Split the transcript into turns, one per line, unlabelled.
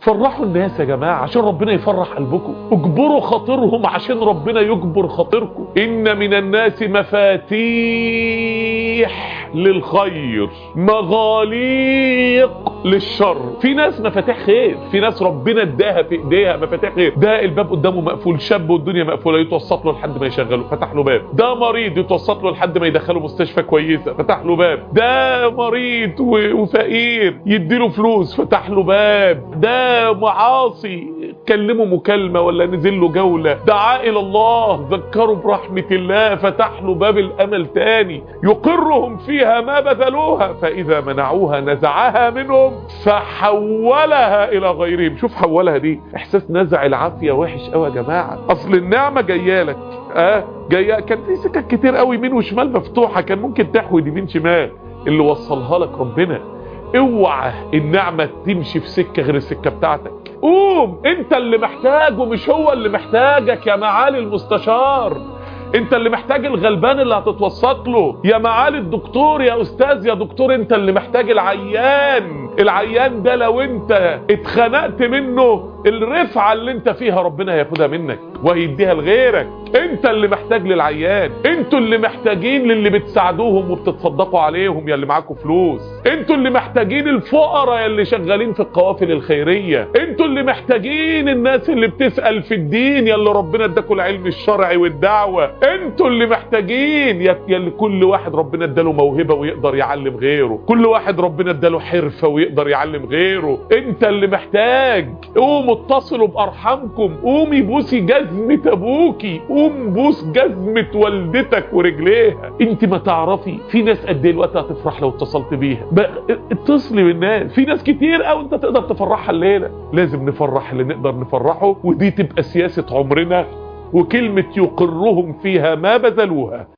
فرحوا الناس يا جماعة عشان ربنا يفرح قلبكم اجبروا خاطرهم عشان ربنا يجبر خاطركم ان من الناس مفاتيح للخير مغاليق للشر في ناس مفاتيح خير في ناس ربنا اداها في ايديها مفاتيح خير ده الباب قدامه مقفول شاب والدنيا مقفوله يتوسط له لحد ما يشغله فتح له باب ده مريض يتوسط له لحد ما يدخله مستشفى كويسه فتح له باب ده مريض و- وفقير يديله فلوس فتح له باب ده معاصي كلمه مكالمه ولا نزل له جوله دعا الى الله ذكره برحمه الله فتح له باب الامل تاني يقرهم فيها ما بذلوها فاذا منعوها نزعها منهم فحولها الى غيرهم شوف حولها دي احساس نزع العافيه وحش قوي يا جماعه اصل النعمه جايه لك اه جايه كان في سكك كتير قوي يمين وشمال مفتوحه كان ممكن تحود يمين شمال اللي وصلها لك ربنا اوعى النعمة تمشي في سكة غير السكة بتاعتك قوم انت اللي محتاجه مش هو اللي محتاجك يا معالي المستشار انت اللي محتاج الغلبان اللي هتتوسط له يا معالي الدكتور يا استاذ يا دكتور انت اللي محتاج العيان العيان ده لو انت اتخنقت منه الرفعة اللي انت فيها ربنا هياخدها منك وهيديها لغيرك انت اللي محتاج للعيان انتوا اللي محتاجين للي بتساعدوهم وبتتصدقوا عليهم يا اللي معاكم فلوس انتوا اللي محتاجين الفقراء يا اللي شغالين في القوافل الخيرية انتوا اللي محتاجين الناس اللي بتسأل في الدين يا اللي ربنا اداكوا العلم الشرعي والدعوة انتوا اللي محتاجين يا يا اللي كل واحد ربنا اداله موهبة ويقدر يعلم غيره كل واحد ربنا اداله حرفة ويقدر يعلم غيره انت اللي محتاج قوموا اتصلوا بارحامكم قومي بوسي جزمة ابوكي قوم بوس جزمة والدتك ورجليها انت ما تعرفي في ناس قد ايه الوقت هتفرح لو اتصلت بيها بقى اتصلي بالناس في ناس كتير قوي انت تقدر تفرحها الليلة لازم نفرح اللي نقدر نفرحه ودي تبقى سياسة عمرنا وكلمة يقرهم فيها ما بذلوها